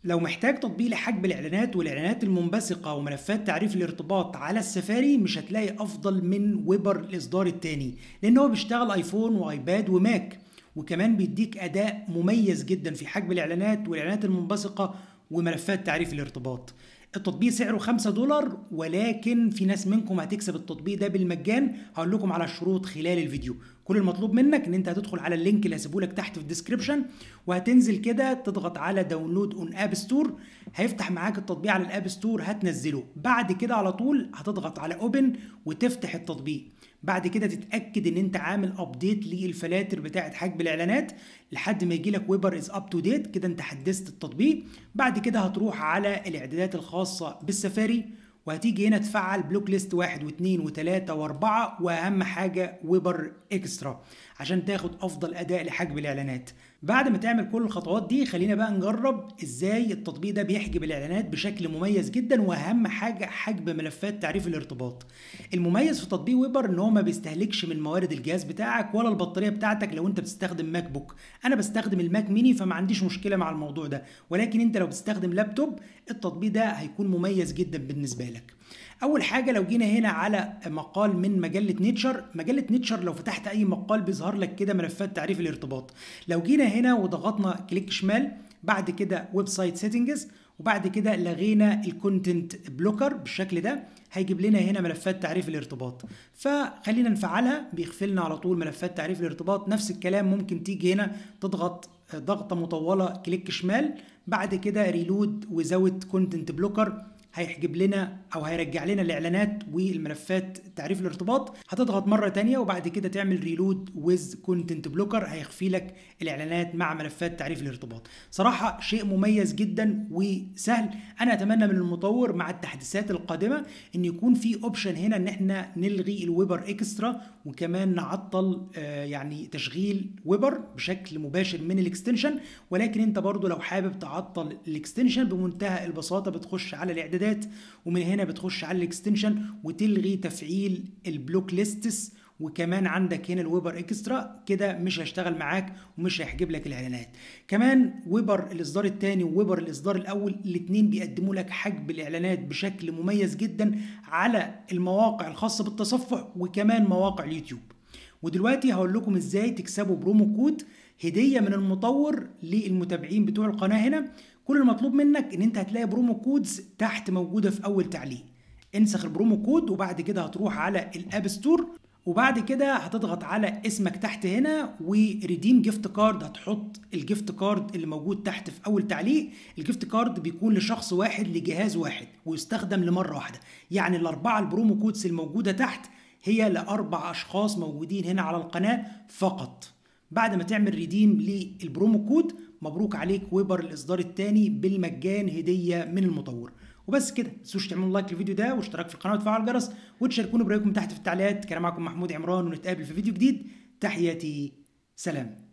لو محتاج تطبيق لحجب الاعلانات والاعلانات المنبثقه وملفات تعريف الارتباط على السفاري مش هتلاقي افضل من ويبر الاصدار الثاني لان هو بيشتغل ايفون وايباد وماك وكمان بيديك اداء مميز جدا في حجب الاعلانات والاعلانات المنبثقه وملفات تعريف الارتباط التطبيق سعره 5 دولار ولكن في ناس منكم هتكسب التطبيق ده بالمجان هقول لكم على الشروط خلال الفيديو كل المطلوب منك ان انت هتدخل على اللينك اللي هسيبه لك تحت في الديسكربشن وهتنزل كده تضغط على داونلود اون اب ستور هيفتح معاك التطبيق على الاب ستور هتنزله بعد كده على طول هتضغط على اوبن وتفتح التطبيق بعد كده تتاكد ان انت عامل ابديت للفلاتر بتاعه حجب الاعلانات لحد ما يجي لك ويبر از اب تو ديت كده انت حدثت التطبيق بعد كده هتروح على الاعدادات الخاصه بالسفاري وهتيجي هنا تفعل بلوك ليست واحد واثنين وثلاثة واربعة واهم حاجة ويبر اكسترا عشان تاخد افضل اداء لحجب الاعلانات بعد ما تعمل كل الخطوات دي خلينا بقى نجرب ازاي التطبيق ده بيحجب الاعلانات بشكل مميز جدا واهم حاجه حجب ملفات تعريف الارتباط المميز في تطبيق ويبر ان هو ما بيستهلكش من موارد الجهاز بتاعك ولا البطاريه بتاعتك لو انت بتستخدم ماك بوك انا بستخدم الماك ميني فما عنديش مشكله مع الموضوع ده ولكن انت لو بتستخدم لابتوب التطبيق ده هيكون مميز جدا بالنسبه لك اول حاجه لو جينا هنا على مقال من مجله نيتشر مجله نيتشر لو فتحت اي مقال بيظهر لك كده ملفات تعريف الارتباط لو جينا هنا وضغطنا كليك شمال بعد كده ويب سايت سيتنجز وبعد كده لغينا الكونتنت بلوكر بالشكل ده هيجيب لنا هنا ملفات تعريف الارتباط فخلينا نفعلها بيغفلنا على طول ملفات تعريف الارتباط نفس الكلام ممكن تيجي هنا تضغط ضغطه مطوله كليك شمال بعد كده ريلود وزود كونتنت بلوكر هيحجب لنا او هيرجع لنا الاعلانات والملفات تعريف الارتباط هتضغط مره تانية وبعد كده تعمل ريلود ويز كونتنت بلوكر هيخفي لك الاعلانات مع ملفات تعريف الارتباط صراحه شيء مميز جدا وسهل انا اتمنى من المطور مع التحديثات القادمه ان يكون في اوبشن هنا ان احنا نلغي الويبر اكسترا وكمان نعطل آه يعني تشغيل ويبر بشكل مباشر من الاكستنشن ولكن انت برضو لو حابب تعطل الاكستنشن بمنتهى البساطه بتخش على الاعدادات الاعدادات ومن هنا بتخش على الاكستنشن وتلغي تفعيل البلوك ليستس وكمان عندك هنا الويبر اكسترا كده مش هيشتغل معاك ومش هيحجب لك الاعلانات كمان ويبر الاصدار الثاني وويبر الاصدار الاول الاثنين بيقدموا لك حجب الاعلانات بشكل مميز جدا على المواقع الخاصه بالتصفح وكمان مواقع اليوتيوب ودلوقتي هقول لكم ازاي تكسبوا برومو كود هديه من المطور للمتابعين بتوع القناه هنا كل المطلوب منك ان انت هتلاقي برومو كودز تحت موجوده في اول تعليق انسخ البرومو كود وبعد كده هتروح على الاب ستور وبعد كده هتضغط على اسمك تحت هنا وريديم جيفت كارد هتحط الجيفت كارد اللي موجود تحت في اول تعليق الجيفت كارد بيكون لشخص واحد لجهاز واحد ويستخدم لمره واحده يعني الاربعه البرومو كودز الموجوده تحت هي لاربع اشخاص موجودين هنا على القناه فقط بعد ما تعمل ريديم للبرومو كود مبروك عليك ويبر الاصدار الثاني بالمجان هديه من المطور وبس كده ما تنسوش تعملوا لايك للفيديو ده واشتراك في القناه وتفعلوا الجرس وتشاركونا برايكم تحت في التعليقات كان معكم محمود عمران ونتقابل في فيديو جديد تحياتي سلام